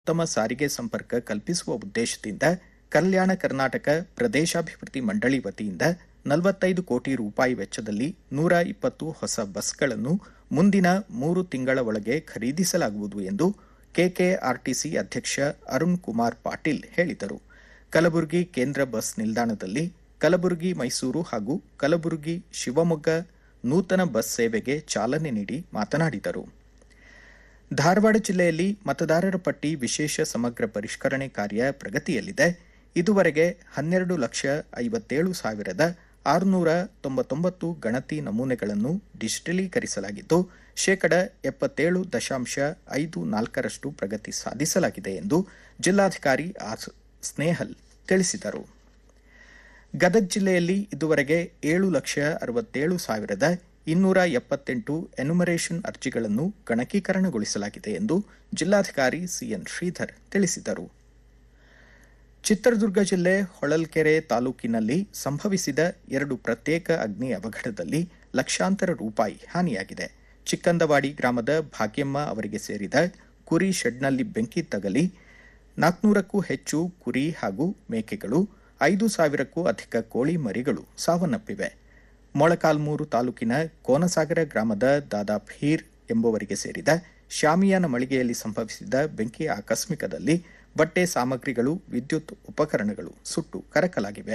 ಉತ್ತಮ ಸಾರಿಗೆ ಸಂಪರ್ಕ ಕಲ್ಪಿಸುವ ಉದ್ದೇಶದಿಂದ ಕಲ್ಯಾಣ ಕರ್ನಾಟಕ ಪ್ರದೇಶಾಭಿವೃದ್ಧಿ ಮಂಡಳಿ ವತಿಯಿಂದ ನಲವತ್ತೈದು ಕೋಟಿ ರೂಪಾಯಿ ವೆಚ್ಚದಲ್ಲಿ ನೂರ ಇಪ್ಪತ್ತು ಹೊಸ ಬಸ್ಗಳನ್ನು ಮುಂದಿನ ಮೂರು ತಿಂಗಳ ಒಳಗೆ ಖರೀದಿಸಲಾಗುವುದು ಎಂದು ಕೆಕೆಆರ್ಟಿಸಿ ಅಧ್ಯಕ್ಷ ಅರುಣ್ ಕುಮಾರ್ ಪಾಟೀಲ್ ಹೇಳಿದರು ಕಲಬುರಗಿ ಕೇಂದ್ರ ಬಸ್ ನಿಲ್ದಾಣದಲ್ಲಿ ಕಲಬುರಗಿ ಮೈಸೂರು ಹಾಗೂ ಕಲಬುರಗಿ ಶಿವಮೊಗ್ಗ ನೂತನ ಬಸ್ ಸೇವೆಗೆ ಚಾಲನೆ ನೀಡಿ ಮಾತನಾಡಿದರು ಧಾರವಾಡ ಜಿಲ್ಲೆಯಲ್ಲಿ ಮತದಾರರ ಪಟ್ಟಿ ವಿಶೇಷ ಸಮಗ್ರ ಪರಿಷ್ಕರಣೆ ಕಾರ್ಯ ಪ್ರಗತಿಯಲ್ಲಿದೆ ಇದುವರೆಗೆ ಹನ್ನೆರಡು ಲಕ್ಷ ಐವತ್ತೇಳು ಸಾವಿರದ ಆರುನೂರ ತೊಂಬತ್ತೊಂಬತ್ತು ಗಣತಿ ನಮೂನೆಗಳನ್ನು ಡಿಜಿಟಲೀಕರಿಸಲಾಗಿದ್ದು ಶೇಕಡ ಎಪ್ಪತ್ತೇಳು ದಶಾಂಶ ಐದು ನಾಲ್ಕರಷ್ಟು ಪ್ರಗತಿ ಸಾಧಿಸಲಾಗಿದೆ ಎಂದು ಜಿಲ್ಲಾಧಿಕಾರಿ ಆರ್ ಸ್ನೇಹಲ್ ತಿಳಿಸಿದರು ಗದಗ ಜಿಲ್ಲೆಯಲ್ಲಿ ಇದುವರೆಗೆ ಏಳು ಲಕ್ಷ ಅರವತ್ತೇಳು ಸಾವಿರದ ಇನ್ನೂರ ಎಪ್ಪತ್ತೆಂಟು ಎನುಮರೇಷನ್ ಅರ್ಜಿಗಳನ್ನು ಗಣಕೀಕರಣಗೊಳಿಸಲಾಗಿದೆ ಎಂದು ಜಿಲ್ಲಾಧಿಕಾರಿ ಸಿಎನ್ ಶ್ರೀಧರ್ ತಿಳಿಸಿದರು ಚಿತ್ರದುರ್ಗ ಜಿಲ್ಲೆ ಹೊಳಲ್ಕೆರೆ ತಾಲೂಕಿನಲ್ಲಿ ಸಂಭವಿಸಿದ ಎರಡು ಪ್ರತ್ಯೇಕ ಅಗ್ನಿ ಅವಘಡದಲ್ಲಿ ಲಕ್ಷಾಂತರ ರೂಪಾಯಿ ಹಾನಿಯಾಗಿದೆ ಚಿಕ್ಕಂದವಾಡಿ ಗ್ರಾಮದ ಭಾಗ್ಯಮ್ಮ ಅವರಿಗೆ ಸೇರಿದ ಕುರಿ ಶೆಡ್ನಲ್ಲಿ ಬೆಂಕಿ ತಗಲಿ ನಾಲ್ಕುನೂರಕ್ಕೂ ಹೆಚ್ಚು ಕುರಿ ಹಾಗೂ ಮೇಕೆಗಳು ಐದು ಸಾವಿರಕ್ಕೂ ಅಧಿಕ ಕೋಳಿ ಮರಿಗಳು ಸಾವನ್ನಪ್ಪಿವೆ ಮೊಳಕಾಲ್ಮೂರು ತಾಲೂಕಿನ ಕೋನಸಾಗರ ಗ್ರಾಮದ ದಾದಾ ಫೀರ್ ಎಂಬುವರಿಗೆ ಸೇರಿದ ಶಾಮಿಯಾನ ಮಳಿಗೆಯಲ್ಲಿ ಸಂಭವಿಸಿದ ಬೆಂಕಿ ಆಕಸ್ಮಿಕದಲ್ಲಿ ಬಟ್ಟೆ ಸಾಮಗ್ರಿಗಳು ವಿದ್ಯುತ್ ಉಪಕರಣಗಳು ಸುಟ್ಟು ಕರಕಲಾಗಿವೆ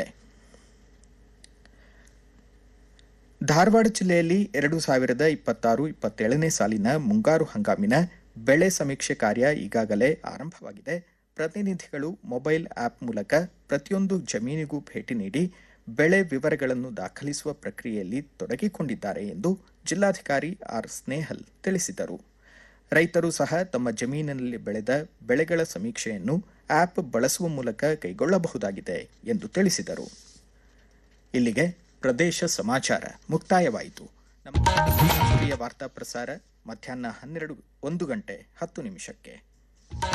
ಧಾರವಾಡ ಜಿಲ್ಲೆಯಲ್ಲಿ ಎರಡು ಸಾವಿರದ ಇಪ್ಪತ್ತಾರು ಇಪ್ಪತ್ತೇಳನೇ ಸಾಲಿನ ಮುಂಗಾರು ಹಂಗಾಮಿನ ಬೆಳೆ ಸಮೀಕ್ಷೆ ಕಾರ್ಯ ಈಗಾಗಲೇ ಆರಂಭವಾಗಿದೆ ಪ್ರತಿನಿಧಿಗಳು ಮೊಬೈಲ್ ಆಪ್ ಮೂಲಕ ಪ್ರತಿಯೊಂದು ಜಮೀನಿಗೂ ಭೇಟಿ ನೀಡಿ ಬೆಳೆ ವಿವರಗಳನ್ನು ದಾಖಲಿಸುವ ಪ್ರಕ್ರಿಯೆಯಲ್ಲಿ ತೊಡಗಿಕೊಂಡಿದ್ದಾರೆ ಎಂದು ಜಿಲ್ಲಾಧಿಕಾರಿ ಆರ್ ಸ್ನೇಹಲ್ ತಿಳಿಸಿದರು ರೈತರು ಸಹ ತಮ್ಮ ಜಮೀನಿನಲ್ಲಿ ಬೆಳೆದ ಬೆಳೆಗಳ ಸಮೀಕ್ಷೆಯನ್ನು ಆಪ್ ಬಳಸುವ ಮೂಲಕ ಕೈಗೊಳ್ಳಬಹುದಾಗಿದೆ ಎಂದು ತಿಳಿಸಿದರು ಇಲ್ಲಿಗೆ ಪ್ರದೇಶ ಸಮಾಚಾರ ಮುಕ್ತಾಯವಾಯಿತು ನಮ್ಮ ರಾಷ್ಟ್ರೀಯ ವಾರ್ತಾ ಪ್ರಸಾರ ಮಧ್ಯಾಹ್ನ ಹನ್ನೆರಡು ಒಂದು ಗಂಟೆ ಹತ್ತು ನಿಮಿಷಕ್ಕೆ